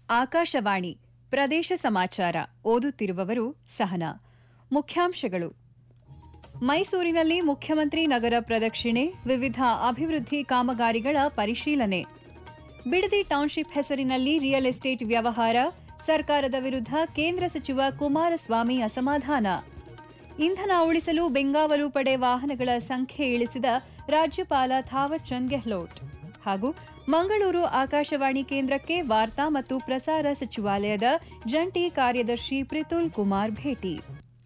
ಆಕಾಶವಾಣಿ ಪ್ರದೇಶ ಸಮಾಚಾರ ಓದುತ್ತಿರುವವರು ಸಹನಾ ಮುಖ್ಯಾಂಶಗಳು ಮೈಸೂರಿನಲ್ಲಿ ಮುಖ್ಯಮಂತ್ರಿ ನಗರ ಪ್ರದಕ್ಷಿಣೆ ವಿವಿಧ ಅಭಿವೃದ್ಧಿ ಕಾಮಗಾರಿಗಳ ಪರಿಶೀಲನೆ ಬಿಡದಿ ಟೌನ್ಶಿಪ್ ಹೆಸರಿನಲ್ಲಿ ರಿಯಲ್ ಎಸ್ಟೇಟ್ ವ್ಯವಹಾರ ಸರ್ಕಾರದ ವಿರುದ್ಧ ಕೇಂದ್ರ ಸಚಿವ ಕುಮಾರಸ್ವಾಮಿ ಅಸಮಾಧಾನ ಇಂಧನ ಉಳಿಸಲು ಬೆಂಗಾವಲು ಪಡೆ ವಾಹನಗಳ ಸಂಖ್ಯೆ ಇಳಿಸಿದ ರಾಜ್ಯಪಾಲ ಥಾವರ್ ಚಂದ್ ಗೆಹ್ಲೋಟ್ ಹಾಗೂ ಮಂಗಳೂರು ಆಕಾಶವಾಣಿ ಕೇಂದ್ರಕ್ಕೆ ವಾರ್ತಾ ಮತ್ತು ಪ್ರಸಾರ ಸಚಿವಾಲಯದ ಜಂಟಿ ಕಾರ್ಯದರ್ಶಿ ಪ್ರಿತುಲ್ ಕುಮಾರ್ ಭೇಟಿ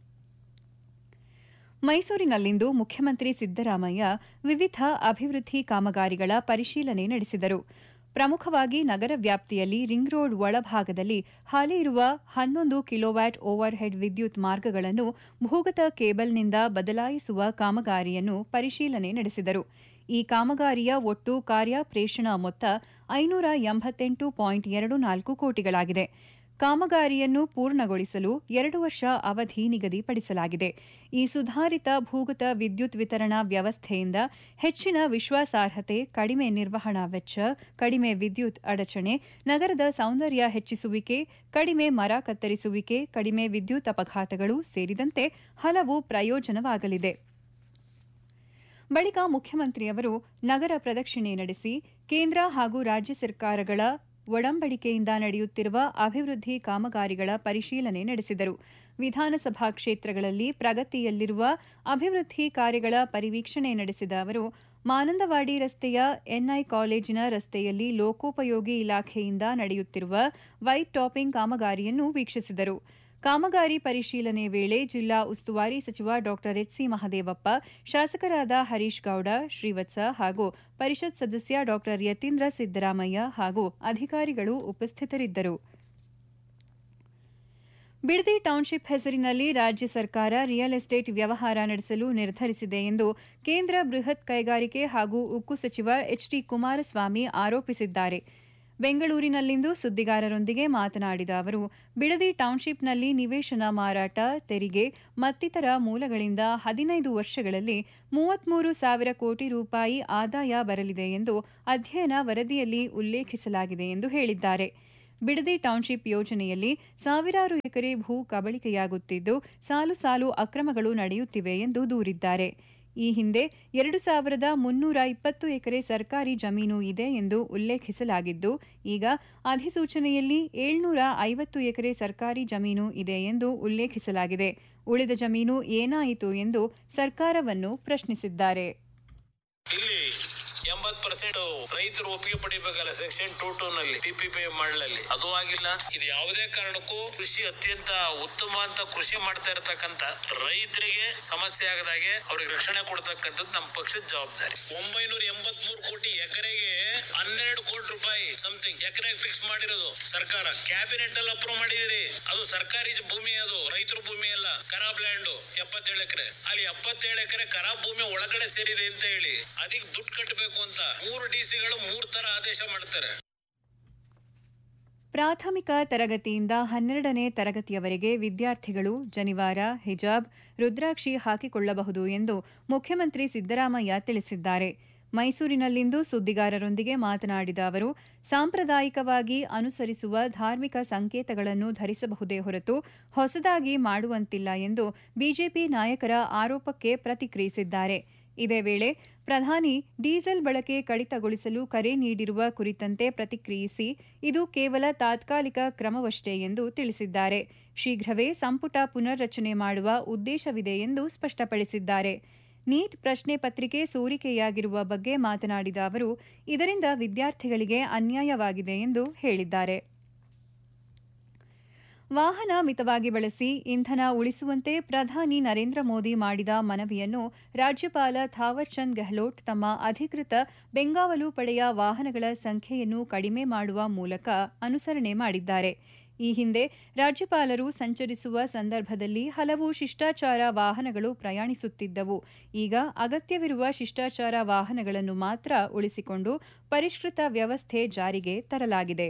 ಮೈಸೂರಿನಲ್ಲಿಂದು ಮುಖ್ಯಮಂತ್ರಿ ಸಿದ್ದರಾಮಯ್ಯ ವಿವಿಧ ಅಭಿವೃದ್ಧಿ ಕಾಮಗಾರಿಗಳ ಪರಿಶೀಲನೆ ನಡೆಸಿದರು ಪ್ರಮುಖವಾಗಿ ನಗರ ವ್ಯಾಪ್ತಿಯಲ್ಲಿ ರಿಂಗ್ ರೋಡ್ ಒಳಭಾಗದಲ್ಲಿ ಹಾಲಿ ಇರುವ ಹನ್ನೊಂದು ಕಿಲೋವ್ಯಾಟ್ ಓವರ್ ಹೆಡ್ ವಿದ್ಯುತ್ ಮಾರ್ಗಗಳನ್ನು ಭೂಗತ ಕೇಬಲ್ನಿಂದ ಬದಲಾಯಿಸುವ ಕಾಮಗಾರಿಯನ್ನು ಪರಿಶೀಲನೆ ನಡೆಸಿದರು ಈ ಕಾಮಗಾರಿಯ ಒಟ್ಟು ಕಾರ್ಯಪ್ರೇಷಣ ಮೊತ್ತ ಐನೂರ ಎಂಬತ್ತೆಂಟು ಪಾಯಿಂಟ್ ಎರಡು ನಾಲ್ಕು ಕೋಟಿಗಳಾಗಿದೆ ಕಾಮಗಾರಿಯನ್ನು ಪೂರ್ಣಗೊಳಿಸಲು ಎರಡು ವರ್ಷ ಅವಧಿ ನಿಗದಿಪಡಿಸಲಾಗಿದೆ ಈ ಸುಧಾರಿತ ಭೂಗತ ವಿದ್ಯುತ್ ವಿತರಣಾ ವ್ಯವಸ್ಥೆಯಿಂದ ಹೆಚ್ಚಿನ ವಿಶ್ವಾಸಾರ್ಹತೆ ಕಡಿಮೆ ನಿರ್ವಹಣಾ ವೆಚ್ಚ ಕಡಿಮೆ ವಿದ್ಯುತ್ ಅಡಚಣೆ ನಗರದ ಸೌಂದರ್ಯ ಹೆಚ್ಚಿಸುವಿಕೆ ಕಡಿಮೆ ಮರ ಕತ್ತರಿಸುವಿಕೆ ಕಡಿಮೆ ವಿದ್ಯುತ್ ಅಪಘಾತಗಳು ಸೇರಿದಂತೆ ಹಲವು ಪ್ರಯೋಜನವಾಗಲಿದೆ ಬಳಿಕ ಮುಖ್ಯಮಂತ್ರಿಯವರು ನಗರ ಪ್ರದಕ್ಷಿಣೆ ನಡೆಸಿ ಕೇಂದ್ರ ಹಾಗೂ ರಾಜ್ಯ ಸರ್ಕಾರಗಳ ಒಡಂಬಡಿಕೆಯಿಂದ ನಡೆಯುತ್ತಿರುವ ಅಭಿವೃದ್ಧಿ ಕಾಮಗಾರಿಗಳ ಪರಿಶೀಲನೆ ನಡೆಸಿದರು ವಿಧಾನಸಭಾ ಕ್ಷೇತ್ರಗಳಲ್ಲಿ ಪ್ರಗತಿಯಲ್ಲಿರುವ ಅಭಿವೃದ್ಧಿ ಕಾರ್ಯಗಳ ಪರಿವೀಕ್ಷಣೆ ನಡೆಸಿದ ಅವರು ಮಾನಂದವಾಡಿ ರಸ್ತೆಯ ಎನ್ಐ ಕಾಲೇಜಿನ ರಸ್ತೆಯಲ್ಲಿ ಲೋಕೋಪಯೋಗಿ ಇಲಾಖೆಯಿಂದ ನಡೆಯುತ್ತಿರುವ ವೈಟ್ ಟಾಪಿಂಗ್ ಕಾಮಗಾರಿಯನ್ನು ವೀಕ್ಷಿಸಿದರು ಕಾಮಗಾರಿ ಪರಿಶೀಲನೆ ವೇಳೆ ಜಿಲ್ಲಾ ಉಸ್ತುವಾರಿ ಸಚಿವ ಡಾ ಎಚ್ಸಿ ಮಹದೇವಪ್ಪ ಶಾಸಕರಾದ ಹರೀಶ್ ಗೌಡ ಶ್ರೀವತ್ಸ ಹಾಗೂ ಪರಿಷತ್ ಸದಸ್ಯ ಡಾ ಯತೀಂದ್ರ ಸಿದ್ದರಾಮಯ್ಯ ಹಾಗೂ ಅಧಿಕಾರಿಗಳು ಉಪಸ್ಥಿತರಿದ್ದರು ಬಿಡದಿ ಟೌನ್ಶಿಪ್ ಹೆಸರಿನಲ್ಲಿ ರಾಜ್ಯ ಸರ್ಕಾರ ರಿಯಲ್ ಎಸ್ಟೇಟ್ ವ್ಯವಹಾರ ನಡೆಸಲು ನಿರ್ಧರಿಸಿದೆ ಎಂದು ಕೇಂದ್ರ ಬೃಹತ್ ಕೈಗಾರಿಕೆ ಹಾಗೂ ಉಕ್ಕು ಸಚಿವ ಎಚ್ಡಿ ಕುಮಾರಸ್ವಾಮಿ ಆರೋಪಿಸಿದ್ದಾರೆ ಬೆಂಗಳೂರಿನಲ್ಲಿಂದು ಸುದ್ದಿಗಾರರೊಂದಿಗೆ ಮಾತನಾಡಿದ ಅವರು ಬಿಡದಿ ಟೌನ್ಶಿಪ್ನಲ್ಲಿ ನಿವೇಶನ ಮಾರಾಟ ತೆರಿಗೆ ಮತ್ತಿತರ ಮೂಲಗಳಿಂದ ಹದಿನೈದು ವರ್ಷಗಳಲ್ಲಿ ಮೂವತ್ಮೂರು ಸಾವಿರ ಕೋಟಿ ರೂಪಾಯಿ ಆದಾಯ ಬರಲಿದೆ ಎಂದು ಅಧ್ಯಯನ ವರದಿಯಲ್ಲಿ ಉಲ್ಲೇಖಿಸಲಾಗಿದೆ ಎಂದು ಹೇಳಿದ್ದಾರೆ ಬಿಡದಿ ಟೌನ್ಶಿಪ್ ಯೋಜನೆಯಲ್ಲಿ ಸಾವಿರಾರು ಎಕರೆ ಭೂ ಕಬಳಿಕೆಯಾಗುತ್ತಿದ್ದು ಸಾಲು ಸಾಲು ಅಕ್ರಮಗಳು ನಡೆಯುತ್ತಿವೆ ಎಂದು ದೂರಿದ್ದಾರೆ ಈ ಹಿಂದೆ ಎರಡು ಸಾವಿರದ ಮುನ್ನೂರ ಇಪ್ಪತ್ತು ಎಕರೆ ಸರ್ಕಾರಿ ಜಮೀನು ಇದೆ ಎಂದು ಉಲ್ಲೇಖಿಸಲಾಗಿದ್ದು ಈಗ ಅಧಿಸೂಚನೆಯಲ್ಲಿ ಏಳ್ನೂರ ಐವತ್ತು ಎಕರೆ ಸರ್ಕಾರಿ ಜಮೀನು ಇದೆ ಎಂದು ಉಲ್ಲೇಖಿಸಲಾಗಿದೆ ಉಳಿದ ಜಮೀನು ಏನಾಯಿತು ಎಂದು ಸರ್ಕಾರವನ್ನು ಪ್ರಶ್ನಿಸಿದ್ದಾರೆ ಇಲ್ಲಿ ಎಂಬತ್ ಪರ್ಸೆಂಟ್ ರೈತರು ಒಪ್ಪಿಗೆ ಪಡಿಬೇಕಲ್ಲ ಸೆಕ್ಷನ್ ಟೂ ಟೂ ನಲ್ಲಿ ಪಿಪಿಪಿ ಮಾಡಲಲ್ಲಿ ಅದು ಆಗಿಲ್ಲ ಇದು ಯಾವುದೇ ಕಾರಣಕ್ಕೂ ಕೃಷಿ ಅತ್ಯಂತ ಉತ್ತಮ ಅಂತ ಕೃಷಿ ಮಾಡ್ತಾ ಇರತಕ್ಕಂತ ರೈತರಿಗೆ ಸಮಸ್ಯೆ ಆಗದಾಗೆ ಅವ್ರಿಗೆ ರಕ್ಷಣೆ ಕೊಡ್ತಕ್ಕಂಥದ್ದು ನಮ್ಮ ಪಕ್ಷದ ಜವಾಬ್ದಾರಿ ಒಂಬೈನೂರ ಎಂಬತ್ ಮೂರು ಕೋಟಿ ಎಕರೆಗೆ ಹನ್ನೆರಡು ಕೋಟಿ ರೂಪಾಯಿ ಸಮಥಿಂಗ್ ಎಕರೆಗೆ ಫಿಕ್ಸ್ ಮಾಡಿರೋದು ಸರ್ಕಾರ ಕ್ಯಾಬಿನೆಟ್ ಅಲ್ಲಿ ಅಪ್ರೂವ್ ಮಾಡಿದಿರಿ ಅದು ಸರ್ಕಾರಿ ಭೂಮಿ ಅದು ರೈತರ ಭೂಮಿ ಅಲ್ಲ ಖರಾಬ್ ಲ್ಯಾಂಡ್ ಎಪ್ಪತ್ತೇಳು ಎಕರೆ ಅಲ್ಲಿ ಎಪ್ಪತ್ತೇಳು ಎಕರೆ ಖರಾಬ್ ಭೂಮಿ ಒಳಗಡೆ ಸೇರಿದೆ ಅಂತ ಹೇಳಿ ಅದಕ್ಕೆ ದುಡ್ಡು ಕಟ್ಟಬೇಕು ಅಂತ ಮೂರು ಡಿಸಿಗಳು ಮೂರ್ ತರ ಆದೇಶ ಮಾಡ್ತಾರೆ ಪ್ರಾಥಮಿಕ ತರಗತಿಯಿಂದ ಹನ್ನೆರಡನೇ ತರಗತಿಯವರೆಗೆ ವಿದ್ಯಾರ್ಥಿಗಳು ಜನಿವಾರ ಹಿಜಾಬ್ ರುದ್ರಾಕ್ಷಿ ಹಾಕಿಕೊಳ್ಳಬಹುದು ಎಂದು ಮುಖ್ಯಮಂತ್ರಿ ಸಿದ್ದರಾಮಯ್ಯ ತಿಳಿಸಿದ್ದಾರೆ ಮೈಸೂರಿನಲ್ಲಿಂದು ಸುದ್ದಿಗಾರರೊಂದಿಗೆ ಮಾತನಾಡಿದ ಅವರು ಸಾಂಪ್ರದಾಯಿಕವಾಗಿ ಅನುಸರಿಸುವ ಧಾರ್ಮಿಕ ಸಂಕೇತಗಳನ್ನು ಧರಿಸಬಹುದೇ ಹೊರತು ಹೊಸದಾಗಿ ಮಾಡುವಂತಿಲ್ಲ ಎಂದು ಬಿಜೆಪಿ ನಾಯಕರ ಆರೋಪಕ್ಕೆ ಪ್ರತಿಕ್ರಿಯಿಸಿದ್ದಾರೆ ಇದೇ ವೇಳೆ ಪ್ರಧಾನಿ ಡೀಸೆಲ್ ಬಳಕೆ ಕಡಿತಗೊಳಿಸಲು ಕರೆ ನೀಡಿರುವ ಕುರಿತಂತೆ ಪ್ರತಿಕ್ರಿಯಿಸಿ ಇದು ಕೇವಲ ತಾತ್ಕಾಲಿಕ ಕ್ರಮವಷ್ಟೇ ಎಂದು ತಿಳಿಸಿದ್ದಾರೆ ಶೀಘ್ರವೇ ಸಂಪುಟ ಪುನರ್ರಚನೆ ಮಾಡುವ ಉದ್ದೇಶವಿದೆ ಎಂದು ಸ್ಪಷ್ಟಪಡಿಸಿದ್ದಾರೆ ನೀಟ್ ಪ್ರಶ್ನೆ ಪತ್ರಿಕೆ ಸೋರಿಕೆಯಾಗಿರುವ ಬಗ್ಗೆ ಮಾತನಾಡಿದ ಅವರು ಇದರಿಂದ ವಿದ್ಯಾರ್ಥಿಗಳಿಗೆ ಅನ್ಯಾಯವಾಗಿದೆ ಎಂದು ಹೇಳಿದ್ದಾರೆ ವಾಹನ ಮಿತವಾಗಿ ಬಳಸಿ ಇಂಧನ ಉಳಿಸುವಂತೆ ಪ್ರಧಾನಿ ನರೇಂದ್ರ ಮೋದಿ ಮಾಡಿದ ಮನವಿಯನ್ನು ರಾಜ್ಯಪಾಲ ಥಾವರ್ ಚಂದ್ ಗೆಹ್ಲೋಟ್ ತಮ್ಮ ಅಧಿಕೃತ ಬೆಂಗಾವಲು ಪಡೆಯ ವಾಹನಗಳ ಸಂಖ್ಯೆಯನ್ನು ಕಡಿಮೆ ಮಾಡುವ ಮೂಲಕ ಅನುಸರಣೆ ಮಾಡಿದ್ದಾರೆ ಈ ಹಿಂದೆ ರಾಜ್ಯಪಾಲರು ಸಂಚರಿಸುವ ಸಂದರ್ಭದಲ್ಲಿ ಹಲವು ಶಿಷ್ಟಾಚಾರ ವಾಹನಗಳು ಪ್ರಯಾಣಿಸುತ್ತಿದ್ದವು ಈಗ ಅಗತ್ಯವಿರುವ ಶಿಷ್ಟಾಚಾರ ವಾಹನಗಳನ್ನು ಮಾತ್ರ ಉಳಿಸಿಕೊಂಡು ಪರಿಷ್ಕೃತ ವ್ಯವಸ್ಥೆ ಜಾರಿಗೆ ತರಲಾಗಿದೆ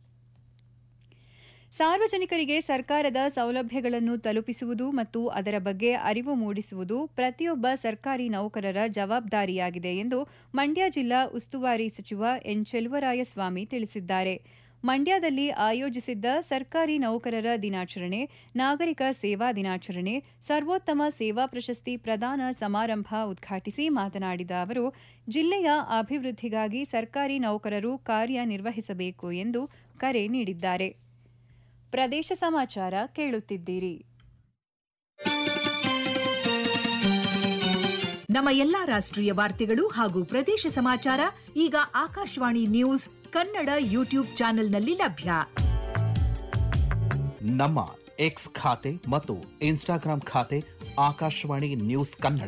ಸಾರ್ವಜನಿಕರಿಗೆ ಸರ್ಕಾರದ ಸೌಲಭ್ಯಗಳನ್ನು ತಲುಪಿಸುವುದು ಮತ್ತು ಅದರ ಬಗ್ಗೆ ಅರಿವು ಮೂಡಿಸುವುದು ಪ್ರತಿಯೊಬ್ಬ ಸರ್ಕಾರಿ ನೌಕರರ ಜವಾಬ್ದಾರಿಯಾಗಿದೆ ಎಂದು ಮಂಡ್ಯ ಜಿಲ್ಲಾ ಉಸ್ತುವಾರಿ ಸಚಿವ ಎನ್ ಚೆಲುವರಾಯಸ್ವಾಮಿ ತಿಳಿಸಿದ್ದಾರೆ ಮಂಡ್ಯದಲ್ಲಿ ಆಯೋಜಿಸಿದ್ದ ಸರ್ಕಾರಿ ನೌಕರರ ದಿನಾಚರಣೆ ನಾಗರಿಕ ಸೇವಾ ದಿನಾಚರಣೆ ಸರ್ವೋತ್ತಮ ಸೇವಾ ಪ್ರಶಸ್ತಿ ಪ್ರದಾನ ಸಮಾರಂಭ ಉದ್ಘಾಟಿಸಿ ಮಾತನಾಡಿದ ಅವರು ಜಿಲ್ಲೆಯ ಅಭಿವೃದ್ಧಿಗಾಗಿ ಸರ್ಕಾರಿ ನೌಕರರು ಕಾರ್ಯನಿರ್ವಹಿಸಬೇಕು ಎಂದು ಕರೆ ನೀಡಿದ್ದಾರೆ ಪ್ರದೇಶ ಸಮಾಚಾರ ಕೇಳುತ್ತಿದ್ದೀರಿ ನಮ್ಮ ಎಲ್ಲಾ ರಾಷ್ಟ್ರೀಯ ವಾರ್ತೆಗಳು ಹಾಗೂ ಪ್ರದೇಶ ಸಮಾಚಾರ ಈಗ ಆಕಾಶವಾಣಿ ನ್ಯೂಸ್ ಕನ್ನಡ ಯೂಟ್ಯೂಬ್ ಚಾನೆಲ್ನಲ್ಲಿ ಲಭ್ಯ ನಮ್ಮ ಎಕ್ಸ್ ಖಾತೆ ಮತ್ತು ಇನ್ಸ್ಟಾಗ್ರಾಂ ಖಾತೆ ಆಕಾಶವಾಣಿ ನ್ಯೂಸ್ ಕನ್ನಡ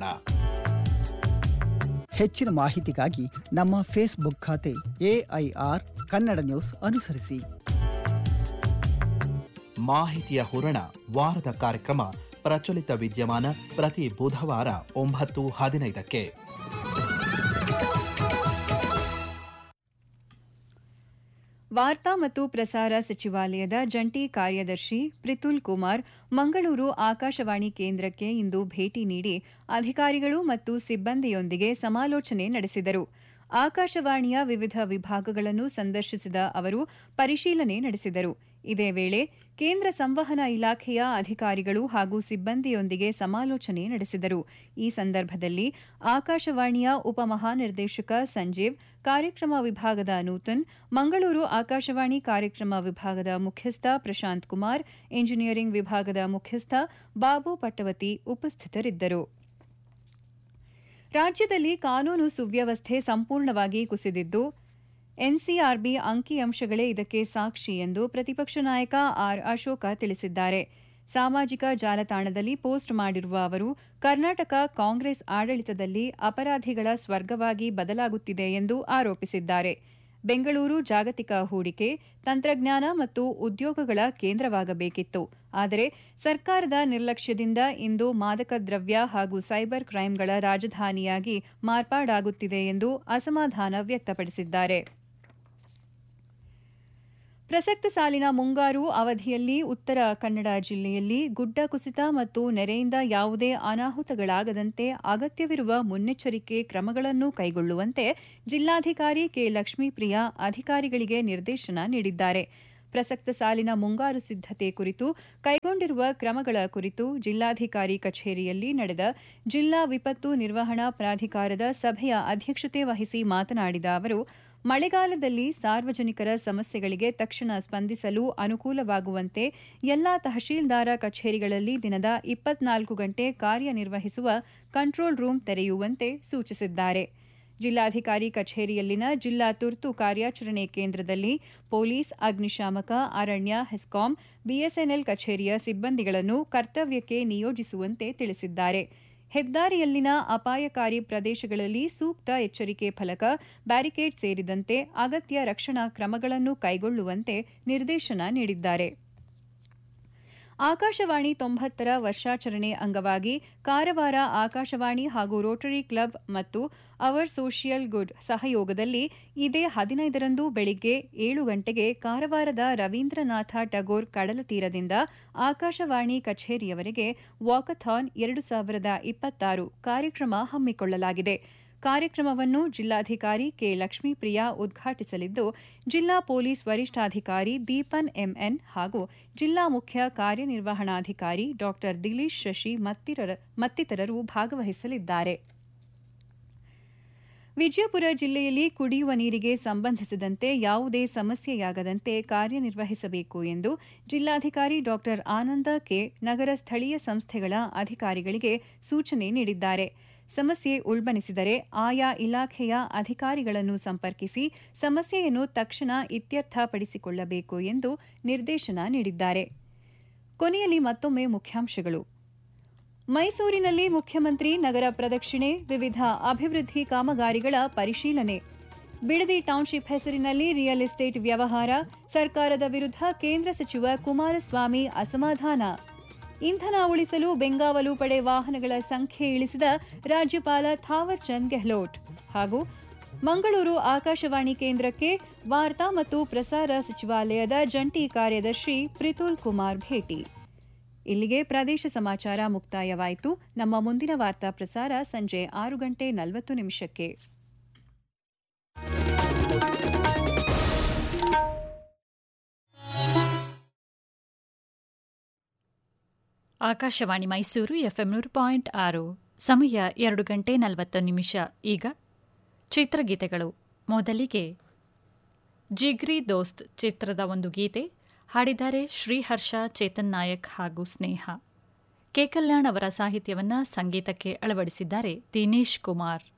ಹೆಚ್ಚಿನ ಮಾಹಿತಿಗಾಗಿ ನಮ್ಮ ಫೇಸ್ಬುಕ್ ಖಾತೆ ಎಐಆರ್ ಕನ್ನಡ ನ್ಯೂಸ್ ಅನುಸರಿಸಿ ಮಾಹಿತಿಯ ಹೂರಣ ವಾರದ ಕಾರ್ಯಕ್ರಮ ಪ್ರಚಲಿತ ವಿದ್ಯಮಾನ ಪ್ರತಿ ಬುಧವಾರ ಒಂಬತ್ತು ಹದಿನೈದಕ್ಕೆ ವಾರ್ತಾ ಮತ್ತು ಪ್ರಸಾರ ಸಚಿವಾಲಯದ ಜಂಟಿ ಕಾರ್ಯದರ್ಶಿ ಪ್ರಿತುಲ್ ಕುಮಾರ್ ಮಂಗಳೂರು ಆಕಾಶವಾಣಿ ಕೇಂದ್ರಕ್ಕೆ ಇಂದು ಭೇಟಿ ನೀಡಿ ಅಧಿಕಾರಿಗಳು ಮತ್ತು ಸಿಬ್ಬಂದಿಯೊಂದಿಗೆ ಸಮಾಲೋಚನೆ ನಡೆಸಿದರು ಆಕಾಶವಾಣಿಯ ವಿವಿಧ ವಿಭಾಗಗಳನ್ನು ಸಂದರ್ಶಿಸಿದ ಅವರು ಪರಿಶೀಲನೆ ನಡೆಸಿದರು ಇದೇ ವೇಳೆ ಕೇಂದ್ರ ಸಂವಹನ ಇಲಾಖೆಯ ಅಧಿಕಾರಿಗಳು ಹಾಗೂ ಸಿಬ್ಬಂದಿಯೊಂದಿಗೆ ಸಮಾಲೋಚನೆ ನಡೆಸಿದರು ಈ ಸಂದರ್ಭದಲ್ಲಿ ಆಕಾಶವಾಣಿಯ ಉಪಮಹಾನಿರ್ದೇಶಕ ಸಂಜೀವ್ ಕಾರ್ಯಕ್ರಮ ವಿಭಾಗದ ನೂತನ್ ಮಂಗಳೂರು ಆಕಾಶವಾಣಿ ಕಾರ್ಯಕ್ರಮ ವಿಭಾಗದ ಮುಖ್ಯಸ್ಥ ಪ್ರಶಾಂತ್ ಕುಮಾರ್ ಇಂಜಿನಿಯರಿಂಗ್ ವಿಭಾಗದ ಮುಖ್ಯಸ್ಥ ಬಾಬು ಪಟ್ಟವತಿ ಉಪಸ್ಥಿತರಿದ್ದರು ರಾಜ್ಯದಲ್ಲಿ ಕಾನೂನು ಸುವ್ಯವಸ್ಥೆ ಸಂಪೂರ್ಣವಾಗಿ ಕುಸಿದಿದ್ದು ಎನ್ಸಿಆರ್ಬಿ ಅಂಕಿಅಂಶಗಳೇ ಇದಕ್ಕೆ ಸಾಕ್ಷಿ ಎಂದು ಪ್ರತಿಪಕ್ಷ ನಾಯಕ ಆರ್ ಅಶೋಕ ತಿಳಿಸಿದ್ದಾರೆ ಸಾಮಾಜಿಕ ಜಾಲತಾಣದಲ್ಲಿ ಪೋಸ್ಟ್ ಮಾಡಿರುವ ಅವರು ಕರ್ನಾಟಕ ಕಾಂಗ್ರೆಸ್ ಆಡಳಿತದಲ್ಲಿ ಅಪರಾಧಿಗಳ ಸ್ವರ್ಗವಾಗಿ ಬದಲಾಗುತ್ತಿದೆ ಎಂದು ಆರೋಪಿಸಿದ್ದಾರೆ ಬೆಂಗಳೂರು ಜಾಗತಿಕ ಹೂಡಿಕೆ ತಂತ್ರಜ್ಞಾನ ಮತ್ತು ಉದ್ಯೋಗಗಳ ಕೇಂದ್ರವಾಗಬೇಕಿತ್ತು ಆದರೆ ಸರ್ಕಾರದ ನಿರ್ಲಕ್ಷ್ಯದಿಂದ ಇಂದು ಮಾದಕ ದ್ರವ್ಯ ಹಾಗೂ ಸೈಬರ್ ಕ್ರೈಂಗಳ ರಾಜಧಾನಿಯಾಗಿ ಮಾರ್ಪಾಡಾಗುತ್ತಿದೆ ಎಂದು ಅಸಮಾಧಾನ ವ್ಯಕ್ತಪಡಿಸಿದ್ದಾರೆ ಪ್ರಸಕ್ತ ಸಾಲಿನ ಮುಂಗಾರು ಅವಧಿಯಲ್ಲಿ ಉತ್ತರ ಕನ್ನಡ ಜಿಲ್ಲೆಯಲ್ಲಿ ಗುಡ್ಡ ಕುಸಿತ ಮತ್ತು ನೆರೆಯಿಂದ ಯಾವುದೇ ಅನಾಹುತಗಳಾಗದಂತೆ ಅಗತ್ಯವಿರುವ ಮುನ್ನೆಚ್ಚರಿಕೆ ಕ್ರಮಗಳನ್ನು ಕೈಗೊಳ್ಳುವಂತೆ ಜಿಲ್ಲಾಧಿಕಾರಿ ಕೆ ಲಕ್ಷ್ಮೀಪ್ರಿಯಾ ಅಧಿಕಾರಿಗಳಿಗೆ ನಿರ್ದೇಶನ ನೀಡಿದ್ದಾರೆ ಪ್ರಸಕ್ತ ಸಾಲಿನ ಮುಂಗಾರು ಸಿದ್ದತೆ ಕುರಿತು ಕೈಗೊಂಡಿರುವ ಕ್ರಮಗಳ ಕುರಿತು ಜಿಲ್ಲಾಧಿಕಾರಿ ಕಚೇರಿಯಲ್ಲಿ ನಡೆದ ಜಿಲ್ಲಾ ವಿಪತ್ತು ನಿರ್ವಹಣಾ ಪ್ರಾಧಿಕಾರದ ಸಭೆಯ ಅಧ್ಯಕ್ಷತೆ ವಹಿಸಿ ಮಾತನಾಡಿದ ಅವರು ಮಳೆಗಾಲದಲ್ಲಿ ಸಾರ್ವಜನಿಕರ ಸಮಸ್ಯೆಗಳಿಗೆ ತಕ್ಷಣ ಸ್ಪಂದಿಸಲು ಅನುಕೂಲವಾಗುವಂತೆ ಎಲ್ಲಾ ತಹಶೀಲ್ದಾರ ಕಚೇರಿಗಳಲ್ಲಿ ದಿನದ ಇಪ್ಪತ್ನಾಲ್ಕು ಗಂಟೆ ಕಾರ್ಯನಿರ್ವಹಿಸುವ ಕಂಟ್ರೋಲ್ ರೂಂ ತೆರೆಯುವಂತೆ ಸೂಚಿಸಿದ್ದಾರೆ ಜಿಲ್ಲಾಧಿಕಾರಿ ಕಚೇರಿಯಲ್ಲಿನ ಜಿಲ್ಲಾ ತುರ್ತು ಕಾರ್ಯಾಚರಣೆ ಕೇಂದ್ರದಲ್ಲಿ ಪೊಲೀಸ್ ಅಗ್ನಿಶಾಮಕ ಅರಣ್ಯ ಹೆಸ್ಕಾಂ ಬಿಎಸ್ಎನ್ಎಲ್ ಕಚೇರಿಯ ಸಿಬ್ಬಂದಿಗಳನ್ನು ಕರ್ತವ್ಯಕ್ಕೆ ನಿಯೋಜಿಸುವಂತೆ ತಿಳಿಸಿದ್ದಾರೆ ಹೆದ್ದಾರಿಯಲ್ಲಿನ ಅಪಾಯಕಾರಿ ಪ್ರದೇಶಗಳಲ್ಲಿ ಸೂಕ್ತ ಎಚ್ಚರಿಕೆ ಫಲಕ ಬ್ಯಾರಿಕೇಡ್ ಸೇರಿದಂತೆ ಅಗತ್ಯ ರಕ್ಷಣಾ ಕ್ರಮಗಳನ್ನು ಕೈಗೊಳ್ಳುವಂತೆ ನಿರ್ದೇಶನ ನೀಡಿದ್ದಾರೆ ಆಕಾಶವಾಣಿ ತೊಂಬತ್ತರ ವರ್ಷಾಚರಣೆ ಅಂಗವಾಗಿ ಕಾರವಾರ ಆಕಾಶವಾಣಿ ಹಾಗೂ ರೋಟರಿ ಕ್ಲಬ್ ಮತ್ತು ಅವರ್ ಸೋಷಿಯಲ್ ಗುಡ್ ಸಹಯೋಗದಲ್ಲಿ ಇದೇ ಹದಿನೈದರಂದು ಬೆಳಿಗ್ಗೆ ಏಳು ಗಂಟೆಗೆ ಕಾರವಾರದ ರವೀಂದ್ರನಾಥ ಟಗೋರ್ ಕಡಲ ತೀರದಿಂದ ಆಕಾಶವಾಣಿ ಕಚೇರಿಯವರೆಗೆ ವಾಕಥಾನ್ ಎರಡು ಸಾವಿರದ ಇಪ್ಪತ್ತಾರು ಕಾರ್ಯಕ್ರಮ ಹಮ್ಮಿಕೊಳ್ಳಲಾಗಿದೆ ಕಾರ್ಯಕ್ರಮವನ್ನು ಜಿಲ್ಲಾಧಿಕಾರಿ ಕೆ ಲಕ್ಷ್ಮೀಪ್ರಿಯಾ ಉದ್ಘಾಟಿಸಲಿದ್ದು ಜಿಲ್ಲಾ ಪೊಲೀಸ್ ವರಿಷ್ಠಾಧಿಕಾರಿ ದೀಪನ್ ಎಂಎನ್ ಹಾಗೂ ಜಿಲ್ಲಾ ಮುಖ್ಯ ಕಾರ್ಯನಿರ್ವಹಣಾಧಿಕಾರಿ ಡಾ ದಿಲೀಶ್ ಶಶಿ ಮತ್ತಿತರರು ಭಾಗವಹಿಸಲಿದ್ದಾರೆ ವಿಜಯಪುರ ಜಿಲ್ಲೆಯಲ್ಲಿ ಕುಡಿಯುವ ನೀರಿಗೆ ಸಂಬಂಧಿಸಿದಂತೆ ಯಾವುದೇ ಸಮಸ್ಯೆಯಾಗದಂತೆ ಕಾರ್ಯನಿರ್ವಹಿಸಬೇಕು ಎಂದು ಜಿಲ್ಲಾಧಿಕಾರಿ ಡಾ ಆನಂದ ಕೆ ನಗರ ಸ್ಥಳೀಯ ಸಂಸ್ಥೆಗಳ ಅಧಿಕಾರಿಗಳಿಗೆ ಸೂಚನೆ ನೀಡಿದ್ದಾರೆ ಸಮಸ್ಯೆ ಉಲ್ಬಣಿಸಿದರೆ ಆಯಾ ಇಲಾಖೆಯ ಅಧಿಕಾರಿಗಳನ್ನು ಸಂಪರ್ಕಿಸಿ ಸಮಸ್ಯೆಯನ್ನು ತಕ್ಷಣ ಇತ್ಯರ್ಥಪಡಿಸಿಕೊಳ್ಳಬೇಕು ಎಂದು ನಿರ್ದೇಶನ ನೀಡಿದ್ದಾರೆ ಕೊನೆಯಲ್ಲಿ ಮತ್ತೊಮ್ಮೆ ಮುಖ್ಯಾಂಶಗಳು ಮೈಸೂರಿನಲ್ಲಿ ಮುಖ್ಯಮಂತ್ರಿ ನಗರ ಪ್ರದಕ್ಷಿಣೆ ವಿವಿಧ ಅಭಿವೃದ್ಧಿ ಕಾಮಗಾರಿಗಳ ಪರಿಶೀಲನೆ ಬಿಡದಿ ಟೌನ್ಶಿಪ್ ಹೆಸರಿನಲ್ಲಿ ರಿಯಲ್ ಎಸ್ಟೇಟ್ ವ್ಯವಹಾರ ಸರ್ಕಾರದ ವಿರುದ್ಧ ಕೇಂದ್ರ ಸಚಿವ ಕುಮಾರಸ್ವಾಮಿ ಅಸಮಾಧಾನ ಇಂಧನ ಉಳಿಸಲು ಬೆಂಗಾವಲು ಪಡೆ ವಾಹನಗಳ ಸಂಖ್ಯೆ ಇಳಿಸಿದ ರಾಜ್ಯಪಾಲ ಥಾವರ್ ಚಂದ್ ಗೆಹ್ಲೋಟ್ ಹಾಗೂ ಮಂಗಳೂರು ಆಕಾಶವಾಣಿ ಕೇಂದ್ರಕ್ಕೆ ವಾರ್ತಾ ಮತ್ತು ಪ್ರಸಾರ ಸಚಿವಾಲಯದ ಜಂಟಿ ಕಾರ್ಯದರ್ಶಿ ಪ್ರಿತುಲ್ ಕುಮಾರ್ ಭೇಟಿ ಇಲ್ಲಿಗೆ ಪ್ರದೇಶ ಸಮಾಚಾರ ಮುಕ್ತಾಯವಾಯಿತು ನಮ್ಮ ಮುಂದಿನ ವಾರ್ತಾ ಪ್ರಸಾರ ಸಂಜೆ ಆರು ಗಂಟೆ ನಲವತ್ತು ನಿಮಿಷಕ್ಕೆ ಆಕಾಶವಾಣಿ ಮೈಸೂರು ಎಫ್ಎಂ ನೂರು ಪಾಯಿಂಟ್ ಆರು ಸಮಯ ಎರಡು ಗಂಟೆ ನಲವತ್ತು ನಿಮಿಷ ಈಗ ಚಿತ್ರಗೀತೆಗಳು ಮೊದಲಿಗೆ ಜಿಗ್ರಿ ದೋಸ್ತ್ ಚಿತ್ರದ ಒಂದು ಗೀತೆ ಹಾಡಿದ್ದಾರೆ ಶ್ರೀಹರ್ಷ ಚೇತನ್ ನಾಯಕ್ ಹಾಗೂ ಸ್ನೇಹ ಕೆ ಕಲ್ಯಾಣ್ ಅವರ ಸಾಹಿತ್ಯವನ್ನ ಸಂಗೀತಕ್ಕೆ ಅಳವಡಿಸಿದ್ದಾರೆ ದಿನೇಶ್ ಕುಮಾರ್